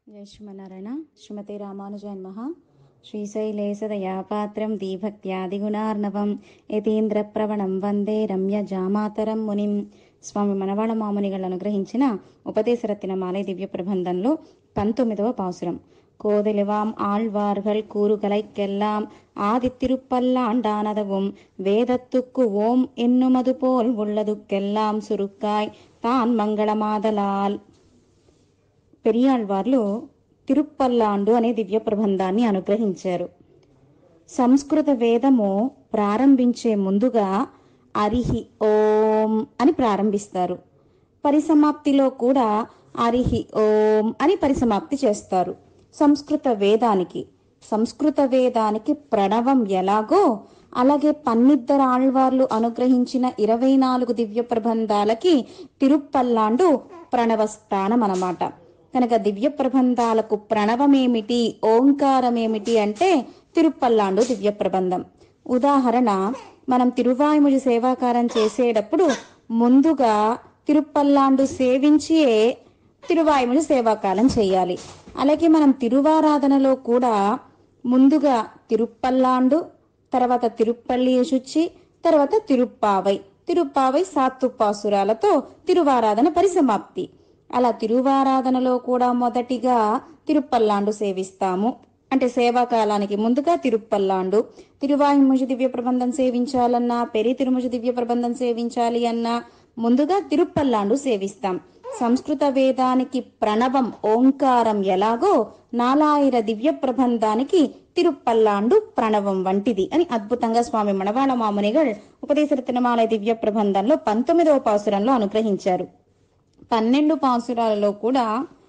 జయ శ్రీమన్నారాయణ శ్రీమతి రామానుజాన్ మహా శ్రీశైలేశదయాపాత్రం దీభక్త్యాదిగుణార్ణవం యతీంద్ర ప్రవణం వందే రమ్య జామాతరం మునిం స్వామి మనవాళ మామునిகள் అనుగ్రహించిన ఉపదేశరత్న మాలై దివ్య ప్రబంధంలో పంతొమ్మిదవ పాసురం கோதிலுவாம் ஆழ்வார்கள் கூறுகளைக்கெல்லாம் ஆதித்திருப்பல்லாண்டானதவும் வேதத்துக்கு ஓம் என்னுமது போல் உள்ளதுக்கெல்லாம் சுருக்காய் தான் మంగళమాదలాల్ పెరియాళ్వార్లు తిరుప్పల్లాండు అనే దివ్య ప్రబంధాన్ని అనుగ్రహించారు సంస్కృత వేదము ప్రారంభించే ముందుగా అరిహి ఓం అని ప్రారంభిస్తారు పరిసమాప్తిలో కూడా అరిహి ఓం అని పరిసమాప్తి చేస్తారు సంస్కృత వేదానికి సంస్కృత వేదానికి ప్రణవం ఎలాగో అలాగే పన్నిద్దరు ఆళ్వార్లు అనుగ్రహించిన ఇరవై నాలుగు దివ్య ప్రబంధాలకి తిరుప్పల్లాండు ప్రణవ స్థానం అన్నమాట కనుక దివ్య ప్రబంధాలకు ప్రణవమేమిటి ఓంకారమేమిటి అంటే తిరుప్పల్లాండు దివ్య ప్రబంధం ఉదాహరణ మనం తిరువాయుముడి సేవాకారం చేసేటప్పుడు ముందుగా తిరుప్పల్లాండు సేవించియే తిరువాయుముడి సేవాకాలం చేయాలి అలాగే మనం తిరువారాధనలో కూడా ముందుగా తిరుప్పల్లాండు తర్వాత తిరుప్పల్లి శుచి తర్వాత తిరుప్పావై తిరుప్పావై సాత్తుపాసురాలతో తిరువారాధన పరిసమాప్తి అలా తిరువారాధనలో కూడా మొదటిగా తిరుప్పల్లాండు సేవిస్తాము అంటే సేవాకాలానికి ముందుగా తిరుప్పల్లాండు తిరువాయుముజి దివ్య ప్రబంధం సేవించాలన్నా పెరి తిరుముజి దివ్య ప్రబంధం సేవించాలి అన్నా ముందుగా తిరుప్పల్లాండు సేవిస్తాం సంస్కృత వేదానికి ప్రణవం ఓంకారం ఎలాగో నాలాయిర దివ్య ప్రబంధానికి తిరుప్పల్లాండు ప్రణవం వంటిది అని అద్భుతంగా స్వామి మణవాళ మామునిగల్ ఉపదేశ తిరుమాలయ దివ్య ప్రబంధంలో పంతొమ్మిదవ పాసురంలో అనుగ్రహించారు పన్నెండు పాసురాలలో కూడా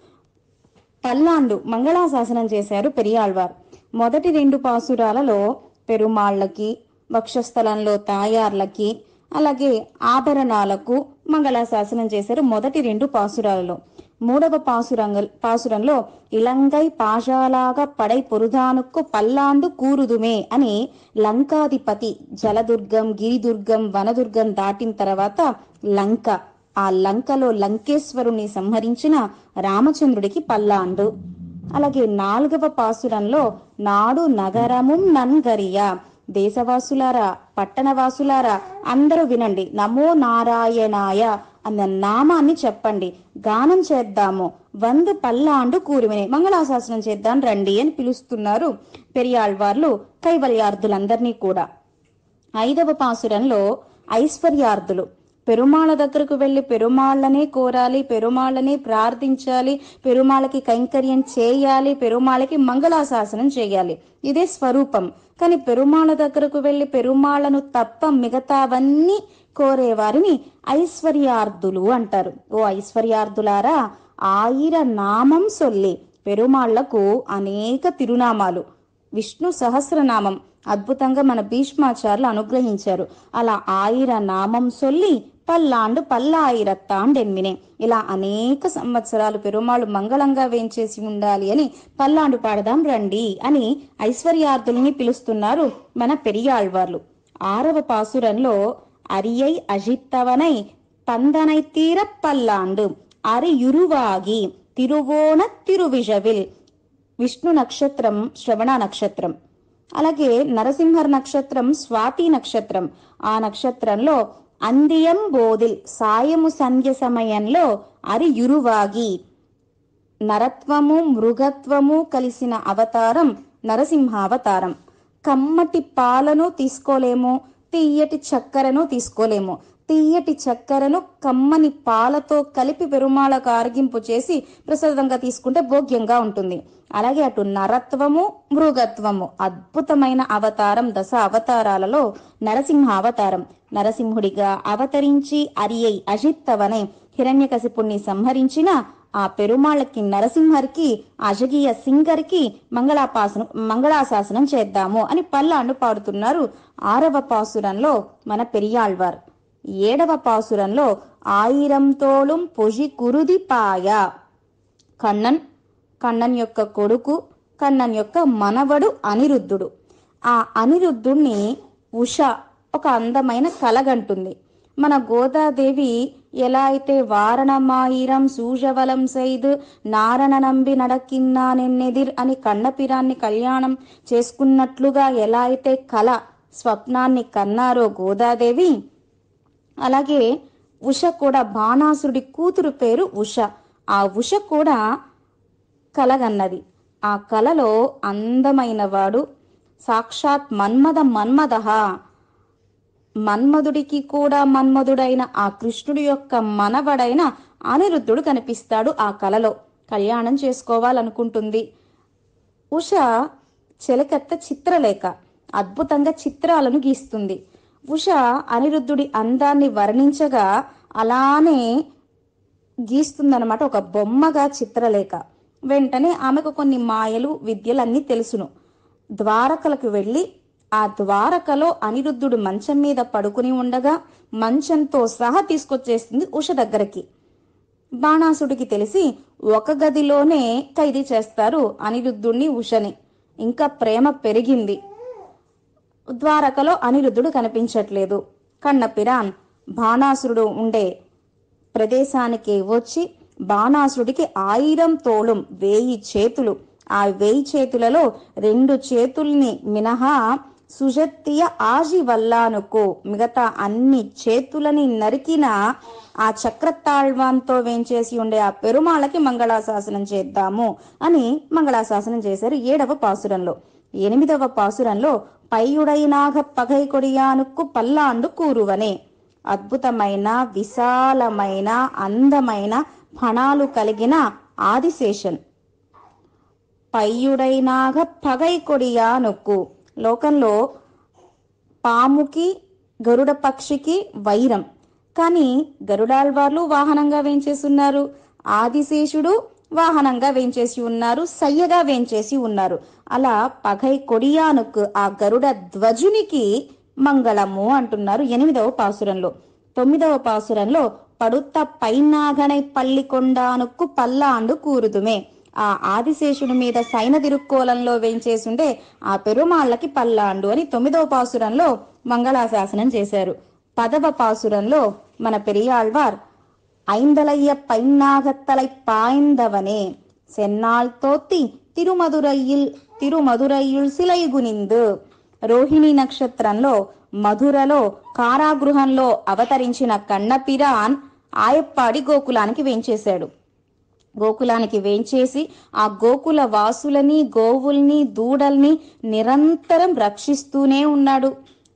పల్లాండు మంగళాశాసనం చేశారు పెరియాళ్వార్ మొదటి రెండు పాసురాలలో పెరుమాళ్లకి వక్షస్థలంలో తాయార్లకి అలాగే ఆభరణాలకు మంగళాశాసనం చేశారు మొదటి రెండు పాసురాలలో మూడవ పాసురంగ పాసురంలో ఇలంగై పాషాలాగా పడై పొరుదానుక్కు పల్లాండు కూరుదుమే అని లంకాధిపతి జలదుర్గం గిరిదుర్గం వనదుర్గం దాటిన తర్వాత లంక ఆ లంకలో లంకేశ్వరుని సంహరించిన రామచంద్రుడికి పల్లాండు అలాగే నాలుగవ పాసురంలో నాడు నగరము నన్గరియా దేశవాసులారా పట్టణవాసులారా అందరూ వినండి నమో నారాయణాయ అన్న నామాన్ని చెప్పండి గానం చేద్దాము వంద పల్లాండు కూరిమిని మంగళాశాసనం చేద్దాం రండి అని పిలుస్తున్నారు పెరియాళ్వార్లు కైవల్యార్థులందరినీ కూడా ఐదవ పాసురంలో ఐశ్వర్యార్థులు పెరుమాళ దగ్గరకు వెళ్లి పెరుమాళ్ళనే కోరాలి పెరుమాళ్ళనే ప్రార్థించాలి పెరుమాళకి కైంకర్యం చేయాలి పెరుమాళకి మంగళాశాసనం చేయాలి ఇదే స్వరూపం కానీ పెరుమాళ దగ్గరకు వెళ్లి పెరుమాళ్లను తప్ప మిగతావన్నీ కోరేవారిని ఐశ్వర్యార్థులు అంటారు ఓ ఐశ్వర్యార్థులారా ఆయిర నామం సొల్లి పెరుమాళ్లకు అనేక తిరునామాలు విష్ణు సహస్రనామం అద్భుతంగా మన భీష్మాచార్యులు అనుగ్రహించారు అలా ఆయిర నామం సొల్లి పల్లాండు పల్లాయిరత్తాండెన్మినే ఇలా అనేక సంవత్సరాలు పెరుమాళ్ళు మంగళంగా వేంచేసి ఉండాలి అని పల్లాండు పాడదాం రండి అని ఐశ్వర్యార్థుల్ని పిలుస్తున్నారు మన పెరియాళ్వార్లు ఆరవ పాసురంలో అరియై అజిత్తవనై పందనై తీర పల్లాండు అరియురువాగి తిరువోణ తిరువిషవిల్ విష్ణు నక్షత్రం శ్రవణ నక్షత్రం అలాగే నరసింహర్ నక్షత్రం స్వాతి నక్షత్రం ఆ నక్షత్రంలో అందియం బోధిల్ సాయము సంధ్య సమయంలో అరియురువాగి నరత్వము మృగత్వము కలిసిన అవతారం నరసింహావతారం కమ్మటి పాలను తీసుకోలేము తీయటి చక్కెరను తీసుకోలేము తీయటి చక్కెరను కమ్మని పాలతో కలిపి పెరుమాళకు ఆరగింపు చేసి ప్రసాదంగా తీసుకుంటే భోగ్యంగా ఉంటుంది అలాగే అటు నరత్వము మృగత్వము అద్భుతమైన అవతారం దశ అవతారాలలో నరసింహ అవతారం నరసింహుడిగా అవతరించి అరియై అజిత్తవనే హిరణ్యకశిపుణ్ణి సంహరించిన ఆ పెరుమాళ్ళకి నరసింహరికి అజగీయ సింగర్కి మంగళాపాసనం మంగళాశాసనం చేద్దాము అని పల్లాండు పాడుతున్నారు ఆరవ పాసురంలో మన పెరియాళ్వార్ ఏడవ పాసురంలో ఆయిరం తోళం పొజి కురుది పాయ కన్నన్ కన్నన్ యొక్క కొడుకు కన్నన్ యొక్క మనవడు అనిరుద్ధుడు ఆ అనిరుద్ధుణ్ణి ఉష ఒక అందమైన కలగంటుంది మన గోదాదేవి ఎలా అయితే వారణమాయిరం సూజవలం సైద్ నారణ నంబి నడకిన్నానెన్నెదిర్ అని కన్నపిరాన్ని కళ్యాణం చేసుకున్నట్లుగా ఎలా అయితే కళ స్వప్నాన్ని కన్నారో గోదాదేవి అలాగే ఉష కూడా బాణాసురుడి కూతురు పేరు ఉష ఆ ఉష కూడా కలగన్నది ఆ కలలో అందమైన వాడు సాక్షాత్ మన్మద మన్మదహ మన్మధుడికి కూడా మన్మధుడైన ఆ కృష్ణుడి యొక్క మనవడైన అనిరుద్ధుడు కనిపిస్తాడు ఆ కలలో కళ్యాణం చేసుకోవాలనుకుంటుంది ఉష చెలకత్త చిత్రలేఖ అద్భుతంగా చిత్రాలను గీస్తుంది ఉష అనిరుద్ధుడి అందాన్ని వర్ణించగా అలానే గీస్తుందన్నమాట ఒక బొమ్మగా చిత్రలేఖ వెంటనే ఆమెకు కొన్ని మాయలు విద్యలన్నీ తెలుసును ద్వారకలకు వెళ్ళి ఆ ద్వారకలో అనిరుద్ధుడు మంచం మీద పడుకుని ఉండగా మంచంతో సహా తీసుకొచ్చేస్తుంది ఉష దగ్గరికి బాణాసుడికి తెలిసి ఒక గదిలోనే ఖైదీ చేస్తారు అనిరుద్ధుణ్ణి ఉషని ఇంకా ప్రేమ పెరిగింది ద్వారకలో అనిరుద్ధుడు కనిపించట్లేదు కన్నపిరాన్ బాణాసురుడు ఉండే ప్రదేశానికి వచ్చి బాణాసురుడికి ఆయిరం తోళం వేయి చేతులు ఆ వేయి చేతులలో రెండు చేతుల్ని మినహా సుజత్తియ ఆజి వల్లానుకు మిగతా అన్ని చేతులని నరికిన ఆ చక్రతాళ్వాన్తో వేంచేసి ఉండే ఆ పెరుమాళకి మంగళాశాసనం చేద్దాము అని మంగళాశాసనం చేశారు ఏడవ పాసురంలో ఎనిమిదవ పాసురంలో పైయుడైనాగ పగై కొడియానుక్కు పల్లాండు కూరువనే అద్భుతమైన విశాలమైన అందమైన ఫణాలు కలిగిన ఆదిశేషన్ పయ్యుడైనాగ పగై కొడియా నొక్కు లోకంలో పాముకి గరుడ పక్షికి వైరం కానీ గరుడాల్వార్లు వాహనంగా వేంచేస్తున్నారు ఆదిశేషుడు వాహనంగా వేంచేసి ఉన్నారు సయ్యగా వేంచేసి ఉన్నారు అలా పగై కొడియానుకు ఆ గరుడ ధ్వజునికి మంగళము అంటున్నారు ఎనిమిదవ పాసురంలో తొమ్మిదవ పాసురంలో పడుత్త పైనాగనై పల్లికొండానుక్కు పల్లాండు కూరుదుమే ఆ ఆదిశేషుడి మీద సైన తిరుక్కోలంలో వేంచేసుండే ఆ పెరుమాళ్ళకి పల్లాండు అని తొమ్మిదవ పాసురంలో మంగళాశాసనం చేశారు పదవ పాసురంలో మన పెరియాళ్వార్ ஐந்தலைய பைன்னாகத்தலை பாய்ந்தவனே சென்னால் தோத்தி తిరుమధురయ్యుల్ తిరుమధురయ్యుల్ సిలై గునిందు రోహిణి నక్షత్రంలో మధురలో కారాగృహంలో అవతరించిన కన్నపిరాన్ ఆయప్పాడి గోకులానికి వేంచేశాడు గోకులానికి వేంచేసి ఆ గోకుల వాసులని గోవుల్ని దూడల్ని నిరంతరం రక్షిస్తూనే ఉన్నాడు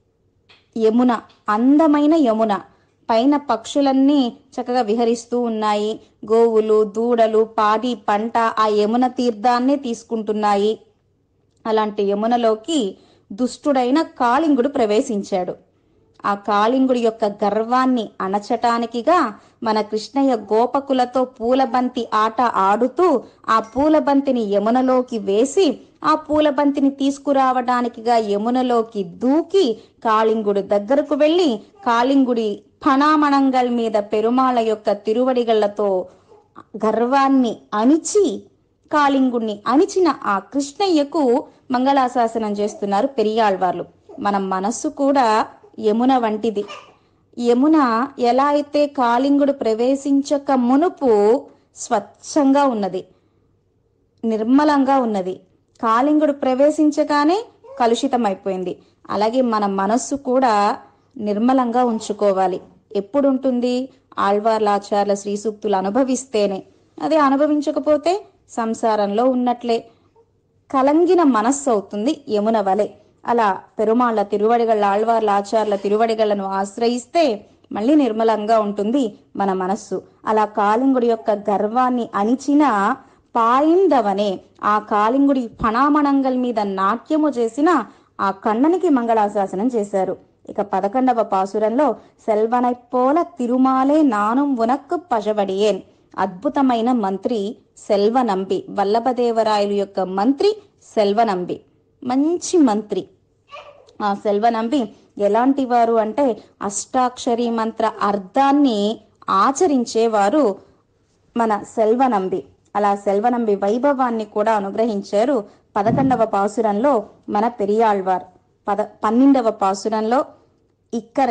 యమున అందమైన యమున పైన పక్షులన్నీ చక్కగా విహరిస్తూ ఉన్నాయి గోవులు దూడలు పాడి పంట ఆ యమున తీర్థాన్నే తీసుకుంటున్నాయి అలాంటి యమునలోకి దుష్టుడైన కాళింగుడు ప్రవేశించాడు ఆ కాళింగుడి యొక్క గర్వాన్ని అణచటానికిగా మన కృష్ణయ్య గోపకులతో పూలబంతి ఆట ఆడుతూ ఆ పూలబంతిని యమునలోకి వేసి ఆ పూలబంతిని తీసుకురావడానికిగా యమునలోకి దూకి కాళింగుడు దగ్గరకు వెళ్ళి కాళింగుడి ఫణామణంగల్ మీద పెరుమాళ యొక్క తిరువడిగళ్లతో గర్వాన్ని అణిచి కాళింగుణ్ణి అణిచిన ఆ కృష్ణయ్యకు మంగళాశాసనం చేస్తున్నారు పెరియాళ్వార్లు మన మనస్సు కూడా యమున వంటిది యమున ఎలా అయితే కాళింగుడు ప్రవేశించక మునుపు స్వచ్ఛంగా ఉన్నది నిర్మలంగా ఉన్నది కాళింగుడు ప్రవేశించగానే కలుషితమైపోయింది అలాగే మన మనస్సు కూడా నిర్మలంగా ఉంచుకోవాలి ఎప్పుడు ఉంటుంది ఆళ్వార్ల ఆచార్ల శ్రీ సూక్తులు అనుభవిస్తేనే అదే అనుభవించకపోతే సంసారంలో ఉన్నట్లే కలంగిన మనస్సు అవుతుంది యమున వలె అలా పెరుమాళ్ళ తిరువడిగళ్ళ ఆళ్వార్ల ఆచార్ల తిరువడిగళ్లను ఆశ్రయిస్తే మళ్ళీ నిర్మలంగా ఉంటుంది మన మనస్సు అలా కాళింగుడి యొక్క గర్వాన్ని అణిచిన పాయిందవనే ఆ కాళింగుడి ఫణామణంగల్ మీద నాట్యము చేసిన ఆ కണ്ണనికి మంగళాశాసనం చేశారు ఇక పదకొండవ పాసురంలో సెల్వనైపోల తిరుమాలే నానుం ఉనక్కు పజవడియేన్ అద్భుతమైన మంత్రి సెల్వనంబి వల్లభదేవరాయలు యొక్క మంత్రి సెల్వనంబి మంచి మంత్రి ఆ సెల్వనంబి ఎలాంటి వారు అంటే అష్టాక్షరి మంత్ర అర్థాన్ని ఆచరించేవారు మన సెల్వనంబి అలా సెల్వనంబి వైభవాన్ని కూడా అనుగ్రహించారు పదకొండవ పాసురంలో మన పెరియాళ్వార్ పద పన్నెండవ పాసురంలో ఇక్కరై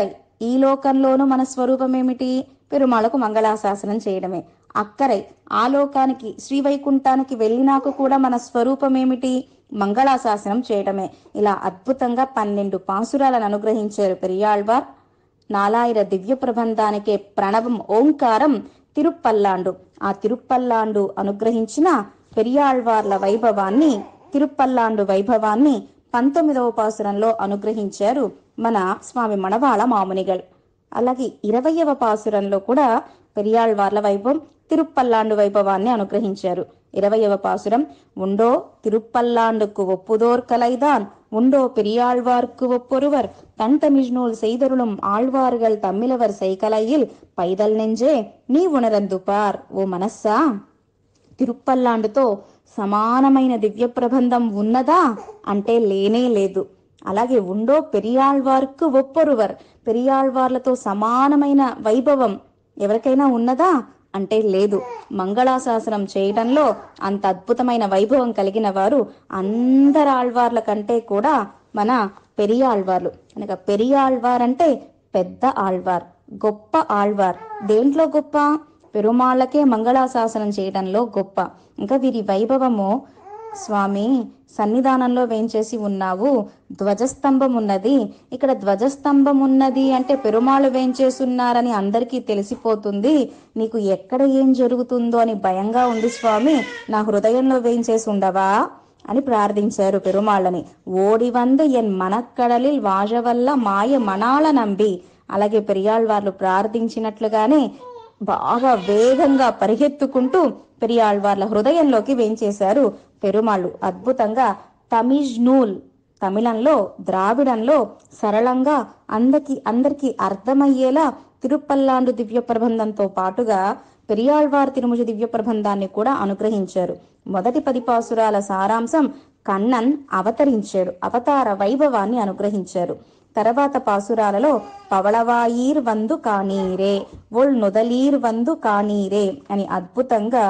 ఈ లోకంలోనూ మన స్వరూపం ఏమిటి పెరుమాళకు మంగళాశాసనం చేయడమే అక్కరై ఆ లోకానికి శ్రీవైకుంఠానికి వెళ్ళినాక కూడా మన స్వరూపం ఏమిటి మంగళాశాసనం చేయడమే ఇలా అద్భుతంగా పన్నెండు పాసురాలను అనుగ్రహించారు పెరియాళ్వార్ నాలాయిర దివ్య ప్రబంధానికే ప్రణవం ఓంకారం తిరుప్పల్లాండు ఆ తిరుప్పల్లాండు అనుగ్రహించిన పెరియాళ్వార్ల వైభవాన్ని తిరుప్పల్లాండు వైభవాన్ని పంతొమ్మిదవ పాసురంలో అనుగ్రహించారు మన స్వామి మణవాళ మామునిగల్ అలాగే ఇరవయవ పాసురంలో కూడా పెరియాళ్వార్ల వైభవం తిరుప్పల్లాండు వైభవాన్ని అనుగ్రహించారు ఇరవయవ పాసురం ఉండో తిరుప్పల్లాండుకు ఒప్పుదోర్ కలైదాన్ உண்டோ பெரியாழ்வார்க்கு ஒப்பொருவர் தன் தமிழ்நூல் செய்தருளும் ஆழ்வார்கள் தம்மிலவர் செய்கலையில் పైదల్ నెంజే నీ ఉణరందు పార్ ఓ మనస్సా తిరుప్పల్లాండుతో సమానమైన దివ్య ప్రబంధం ఉన్నదా అంటే లేనే లేదు అలాగే ఉండో పెరియాళ్వార్కు ఒప్పొరువర్ పెరియాళ్వార్లతో సమానమైన వైభవం ఎవరికైనా ఉన్నదా అంటే లేదు మంగళాశాసనం చేయడంలో అంత అద్భుతమైన వైభవం కలిగిన వారు అందరాళ్వార్ల కంటే కూడా మన పెరియాళ్వార్లు అనగా పెరియాళ్వార్ అంటే పెద్ద ఆళ్వార్ గొప్ప ఆళ్వార్ దేంట్లో గొప్ప పెరుమాళ్ళకే మంగళాశాసనం చేయడంలో గొప్ప ఇంకా వీరి వైభవము స్వామి సన్నిధానంలో వేంచేసి ఉన్నావు ధ్వజస్తంభం ఉన్నది ఇక్కడ ధ్వజస్తంభం ఉన్నది అంటే పెరుమాళ్ళు వేంచేసున్నారని అందరికీ తెలిసిపోతుంది నీకు ఎక్కడ ఏం జరుగుతుందో అని భయంగా ఉంది స్వామి నా హృదయంలో వేంచేసి ఉండవా అని ప్రార్థించారు పెరుమాళ్ళని ఓడి వంద ఎన్ మనక్కడలిల్ వాజవల్ల మాయ మణాల నంబి అలాగే పెరియాళ్వార్లు ప్రార్థించినట్లుగానే బాగా వేగంగా పరిగెత్తుకుంటూ పెరియాళ్వార్ల హృదయంలోకి వేంచేశారు పెరుమాళ్ళు అద్భుతంగా తమిజ్ నూల్ తమిళంలో ద్రావిడంలో సరళంగా అందరికి అందరికీ అర్థమయ్యేలా తిరుపల్లాండు దివ్య ప్రబంధంతో పాటుగా పెరియాళ్వార్ తిరుముజ దివ్య ప్రబంధాన్ని కూడా అనుగ్రహించారు మొదటి పది పాసురాల సారాంశం కన్నన్ అవతరించాడు అవతార వైభవాన్ని అనుగ్రహించారు తర్వాత పాసురాలలో పవళవాయీర్ వందు కానీరే ఒల్ నుదలీర్ వందు కానీరే అని అద్భుతంగా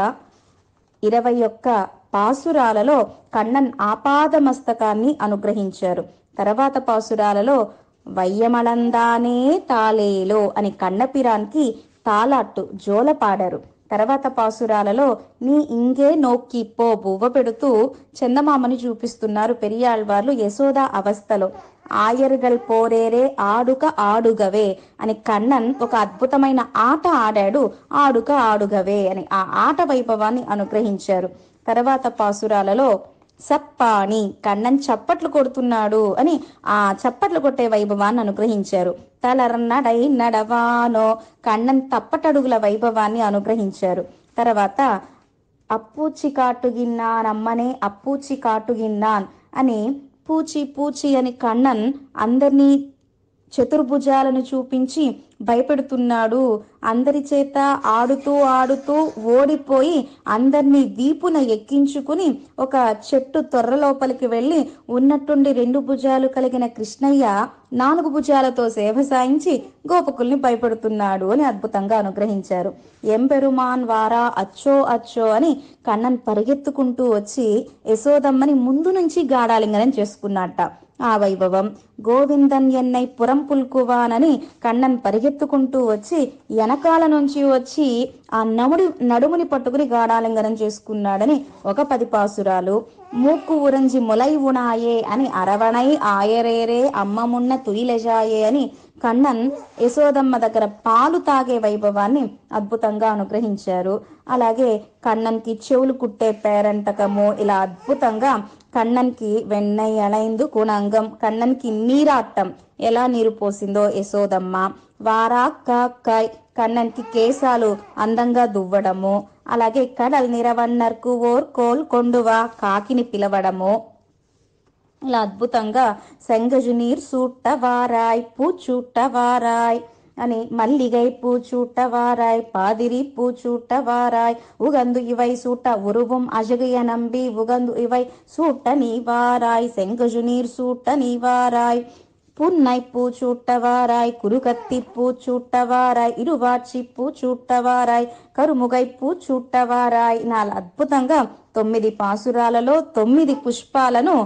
ఇరవై ఒక్క పాసురాలలో కన్నన్ ఆపాదమస్తకాన్ని అనుగ్రహించారు తర్వాత పాసురాలలో వయ్యమలందానే తాలేలో అని కన్నపిరాన్కి తాలాట్టు జోల పాడారు తర్వాత పాసురాలలో నీ ఇంగే నోక్కి పో బువ్వ పెడుతూ చందమామని చూపిస్తున్నారు పెరియాళ్వార్లు యశోద అవస్థలో ఆయరుగల్ పోరేరే ఆడుక ఆడుగవే అని కన్నన్ ఒక అద్భుతమైన ఆట ఆడాడు ఆడుక ఆడుగవే అని ఆ ఆట వైభవాన్ని అనుగ్రహించారు తర్వాత పాసురాలలో సప్పాని కన్నన్ చప్పట్లు కొడుతున్నాడు అని ఆ చప్పట్లు కొట్టే వైభవాన్ని అనుగ్రహించారు తలర్నడై నడవానో కన్నన్ తప్పటడుగుల వైభవాన్ని అనుగ్రహించారు తర్వాత అప్పూచి కాటుగిన్నాన్ అమ్మనే అప్పూచి కాటుగిన్నాన్ అని పూచి పూచి అని కన్నన్ అందరినీ చతుర్భుజాలను చూపించి భయపెడుతున్నాడు అందరి చేత ఆడుతూ ఆడుతూ ఓడిపోయి అందరినీ వీపున ఎక్కించుకుని ఒక చెట్టు తొర్ర లోపలికి వెళ్ళి ఉన్నట్టుండి రెండు భుజాలు కలిగిన కృష్ణయ్య నాలుగు భుజాలతో సేవ సాయించి గోపకుల్ని భయపెడుతున్నాడు అని అద్భుతంగా అనుగ్రహించారు ఎంపెరుమాన్ వారా అచ్చో అచ్చో అని కన్నన్ పరిగెత్తుకుంటూ వచ్చి యశోదమ్మని ముందు నుంచి గాఢాలింగనం చేసుకున్నట్ట ఆ వైభవం గోవిందన్ ఎన్నై పురం పుల్కువానని కన్నన్ పరిగెత్తుకుంటూ వచ్చి వెనకాల నుంచి వచ్చి ఆ నముడి నడుముని పట్టుకుని గాఢాలింగనం చేసుకున్నాడని ఒక పది పాసురాలు మూక్కు ఉరంజి ములై ఉనాయే అని అరవణై ఆయరేరే అమ్మమున్న తుయిలెజాయే అని కన్నన్ యశోదమ్మ దగ్గర పాలు తాగే వైభవాన్ని అద్భుతంగా అనుగ్రహించారు అలాగే కన్నన్కి చెవులు కుట్టే పేరంటకము ఇలా అద్భుతంగా కన్నన్కి వెన్నై అలైందు కుణంగం కన్నన్కి నీరాట్టం ఎలా నీరు పోసిందో యశోదమ్మ వారా కాయ్ కన్నన్కి కేశాలు అందంగా దువ్వడము అలాగే కడల్ నిరవన్నర్కు ఓర్ కోల్ కొండువా కాకిని పిలవడము ఇలా అద్భుతంగా செங்கஜு நீர் சூட்டவாராய் பூச்சூட்டவாராய் అని మల్లిగై పూచూట్టవారాయ్ పాదిరి పూచూట్టవారాయ్ ఉగందు ఇవై సూట ఉరుவும் అజగయ నంబి ఉగందు ఇవై సూట నీవారాయ్ செங்கஜு நீர் சூட்ட நீவாராய் புன்னை பூச்சூட்டவாராய் குருகத்தி பூச்சూట్టవారాయ్ ఇరువాచి పూచూట్టవారాయ్ కరుముగై పూచూట్టవారాయ్ నాలుగు అద్భుతంగా తొమ్మిది పాసురాలలో తొమ్మిది పుష్పాలను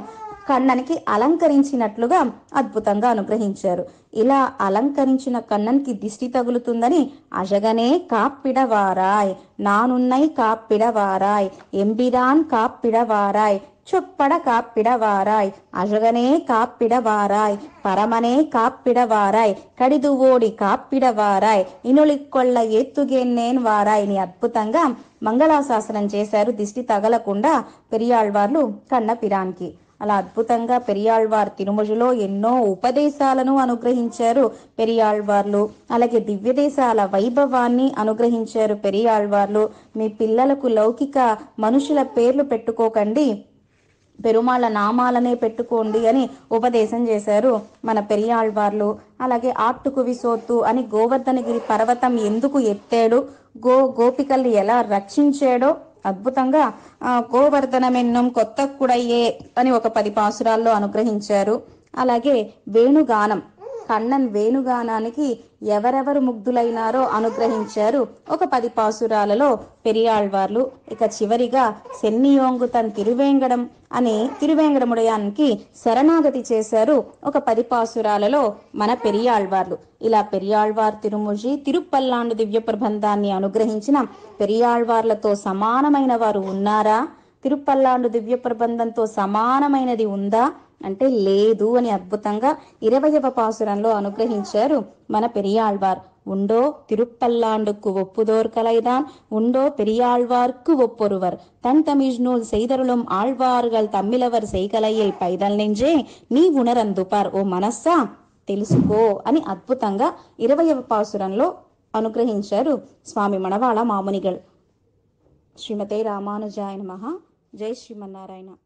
కన్ననికి అలంకరించినట్లుగా అద్భుతంగా అనుగ్రహించారు ఇలా అలంకరించిన కన్ననికి దిష్టి తగులుతుందని అజగనే కాప్పిడవారాయ్ నానున్నై కాప్పిడవారాయ్ ఎంబిరాన్ కాప్పిడవారాయ్ చొప్పడ కాప్పిడవారాయ్ అజగనే కాప్పిడవారాయ్ పరమనే కాప్పిడవారాయ్ కడిదువోడి కాప్పిడవారాయ్ ఇనులిక్కొళ్ళ ఎత్తుగేన్నేన్ వారాయ్ ని అద్భుతంగా మంగళాశాసనం చేశారు దిష్టి తగలకుండా పెరియాళ్వార్లు కన్న పిరాన్కి అలా అద్భుతంగా పెరియాళ్వార్ తిరుమజులో ఎన్నో ఉపదేశాలను అనుగ్రహించారు పెరియాళ్వార్లు అలాగే దివ్యదేశాల వైభవాన్ని అనుగ్రహించారు పెరియాళ్వార్లు మీ పిల్లలకు లౌకిక మనుషుల పేర్లు పెట్టుకోకండి పెరుమాళ్ళ నామాలనే పెట్టుకోండి అని ఉపదేశం చేశారు మన పెరియాళ్వార్లు అలాగే ఆట్టుకువి సోత్తు అని గోవర్ధనగిరి పర్వతం ఎందుకు ఎత్తాడు గో గోపికల్ని ఎలా రక్షించాడో అద్భుతంగా ఆ, గోవర్ధనమెన్నం కొత్త కుడయ్యే అని ఒక పది పాసురాల్లో అనుగ్రహించారు అలాగే వేణుగానం కண்ணన్ వేణుగానానికి ఎవరెవరు ముగ్ధులైనారో అనుగ్రహించారు ఒక పది పాసురాలలో పెరియాళ్వార్లు ఇక చివరిగా సెన్నియోంగు తన్ తిరువేంగడం అని తిరువేంగడముడయానికి శరణాగతి చేశారు ఒక పది పాసురాలలో మన పెరియాళ్వార్లు ఇలా పెరియాళ్వార్ తిరుముజి తిరుపల్లాండు దివ్య ప్రబంధాన్ని అనుగ్రహించిన పెరియాళ్వార్లతో సమానమైన వారు ఉన్నారా తిరుపల్లాండు దివ్య ప్రబంధంతో సమానమైనది ఉందా అంటే లేదు అని అద్భుతంగా ఇరవయవ పాసురంలో అనుగ్రహించారు మన పెరియాళ్వార్ உண்டோ திருப்பல்லாண்டுக்கு ஒப்புதோர் கலைதான் உண்டோ பெரியாழ்வார்க்கு ஒப்பொருவர் தன் தமிழ் நூல் செய்தருளும் ఆళ్వార్గల్ తమ్మిలవర్ செய்கலையை పైదల్ నెంజే నీ ఉనరందుపార్ ఓ మనస్సా తెలుసుకో అని అద్భుతంగా ఇరవయవ పాసురంలో అనుగ్రహించారు స్వామి మణవాళ మామునిగల్ శ్రీమతే రామానుజాయ నమః జై శ్రీమన్నారాయణ